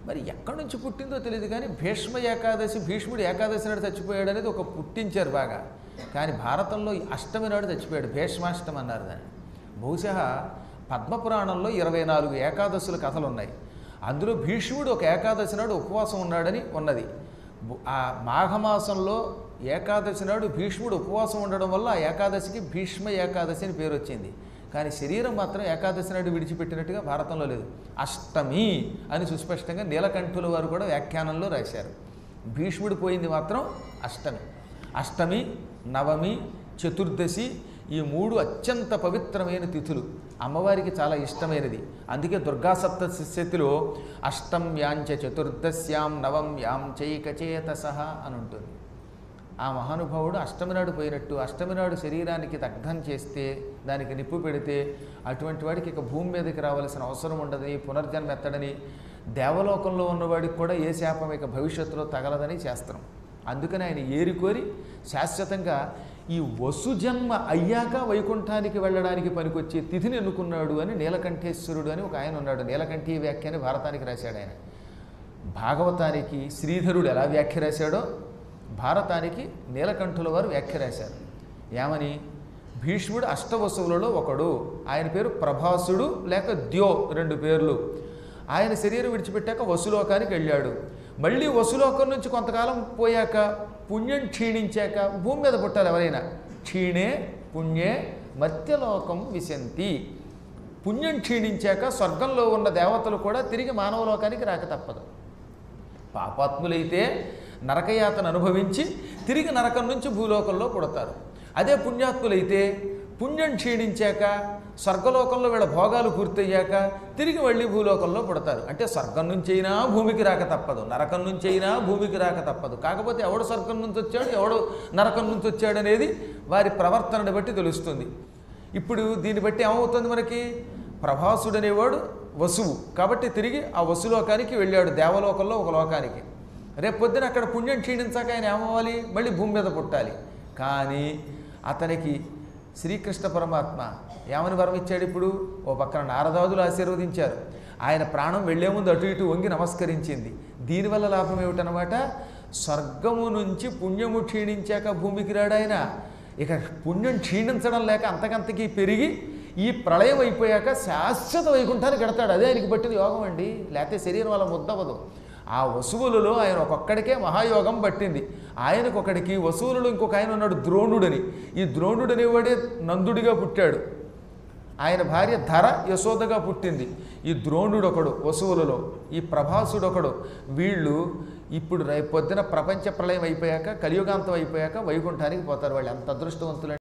మరి ఎక్కడి నుంచి పుట్టిందో తెలియదు కానీ భీష్మ ఏకాదశి భీష్ముడు ఏకాదశి నాడు చచ్చిపోయాడు అనేది ఒక పుట్టించారు బాగా కానీ భారతంలో ఈ అష్టమి నాడు చచ్చిపోయాడు భీష్మాష్టమి అన్నారు దాన్ని బహుశా పద్మపురాణంలో ఇరవై నాలుగు ఏకాదశుల కథలు ఉన్నాయి అందులో భీష్ముడు ఒక ఏకాదశి నాడు ఉపవాసం ఉన్నాడని ఉన్నది బు- ఆ మాఘమాసంలో ఏకాదశి నాడు భీష్ముడు ఉపవాసం ఉండడం వల్ల ఆ ఏకాదశికి భీష్మ ఏకాదశి అని పేరు వచ్చింది కానీ శరీరం మాత్రం ఏకాదశి నాడు విడిచిపెట్టినట్టుగా భారతంలో లేదు అష్టమి అని సుస్పష్టంగా నీలకంఠుల వారు కూడా వ్యాఖ్యానంలో రాశారు భీష్ముడు పోయింది మాత్రం అష్టమి అష్టమి నవమి చతుర్దశి ఈ మూడు అత్యంత పవిత్రమైన తిథులు అమ్మవారికి చాలా ఇష్టమైనది అందుకే దుర్గా సప్తశతిలో అష్టమ్యాంచ చతుర్దశ్యాం నవమ్యాం చైకచేతస అని ఉంటుంది ఆ మహానుభావుడు అష్టమి నాడు పోయినట్టు అష్టమి నాడు శరీరానికి దగ్ధం చేస్తే దానికి నిప్పు పెడితే అటువంటి వాడికి ఇక భూమి మీదకి రావాల్సిన అవసరం ఉండదని పునర్జన్మ ఎత్తడని దేవలోకంలో ఉన్నవాడికి కూడా ఏ శాపం ఇక భవిష్యత్తులో తగలదని చేస్తాం అందుకని ఆయన ఏరికోరి శాశ్వతంగా ఈ వసుజన్మ అయ్యాక వైకుంఠానికి వెళ్ళడానికి పనికొచ్చే తిథిని ఎన్నుకున్నాడు అని నీలకంఠేశ్వరుడు అని ఒక ఆయన ఉన్నాడు నీలకంఠీ వ్యాఖ్యాని భారతానికి రాశాడు ఆయన భాగవతానికి శ్రీధరుడు ఎలా వ్యాఖ్య రాశాడో భారతానికి నీలకంఠుల వారు వ్యాఖ్య రాశారు ఏమని భీష్ముడు అష్టవసువులలో ఒకడు ఆయన పేరు ప్రభాసుడు లేక ద్యో రెండు పేర్లు ఆయన శరీరం విడిచిపెట్టాక వసులోకానికి వెళ్ళాడు మళ్ళీ వసులోకం నుంచి కొంతకాలం పోయాక పుణ్యం క్షీణించాక భూమి మీద పుట్టాలి ఎవరైనా క్షీణే పుణ్యే మత్యలోకం విశంతి పుణ్యం క్షీణించాక స్వర్గంలో ఉన్న దేవతలు కూడా తిరిగి మానవలోకానికి రాక తప్పదు పాపాత్ములైతే నరకయాతను అనుభవించి తిరిగి నరకం నుంచి భూలోకంలో పుడతారు అదే పుణ్యాత్ములైతే పుణ్యం క్షీణించాక స్వర్గలోకంలో వీళ్ళ భోగాలు పూర్తయ్యాక తిరిగి మళ్ళీ భూలోకంలో పుడతారు అంటే స్వర్గం నుంచి అయినా భూమికి రాక తప్పదు నరకం నుంచి అయినా భూమికి రాక తప్పదు కాకపోతే ఎవడు స్వర్గం నుంచి వచ్చాడు ఎవడు నరకం నుంచి వచ్చాడు అనేది వారి ప్రవర్తనని బట్టి తెలుస్తుంది ఇప్పుడు దీన్ని బట్టి ఏమవుతుంది మనకి ప్రభాసుడు అనేవాడు వసువు కాబట్టి తిరిగి ఆ వసులోకానికి వెళ్ళాడు దేవలోకంలో ఒక లోకానికి రేపు పొద్దున అక్కడ పుణ్యం క్షీణించాక ఆయన ఏమవ్వాలి మళ్ళీ భూమి మీద పుట్టాలి కానీ అతనికి శ్రీకృష్ణ పరమాత్మ ఏమని వరం ఇచ్చాడు ఇప్పుడు ఓ పక్కన నారదాదులు ఆశీర్వదించారు ఆయన ప్రాణం వెళ్లే ముందు అటు ఇటు వంగి నమస్కరించింది దీనివల్ల లాభం ఏమిటనమాట స్వర్గము నుంచి పుణ్యము క్షీణించాక భూమికి రాడు ఆయన ఇక పుణ్యం క్షీణించడం లేక అంతకంతకీ పెరిగి ఈ ప్రళయం అయిపోయాక శాశ్వత వైకుంఠానికి గడతాడు అదే ఆయనకి పట్టిన యోగం అండి లేకపోతే శరీరం అలా ముద్దవదు ఆ వసువులలో ఆయన ఒక్కొక్కడికే మహాయోగం పట్టింది ఆయనకొకడికి వసువులలో ఇంకొక ఆయన ఉన్నాడు ద్రోణుడని ఈ ద్రోణుడు అనేవాడే నందుడిగా పుట్టాడు ఆయన భార్య ధర యశోదగా పుట్టింది ఈ ద్రోణుడు ఒకడు వసువులలో ఈ ప్రభాసుడు ఒకడు వీళ్ళు ఇప్పుడు రేపు పొద్దున ప్రపంచ ప్రళయం అయిపోయాక కలియుగాంతం అయిపోయాక వైకుంఠానికి పోతారు వాళ్ళు ఎంత అదృష్టవంతులు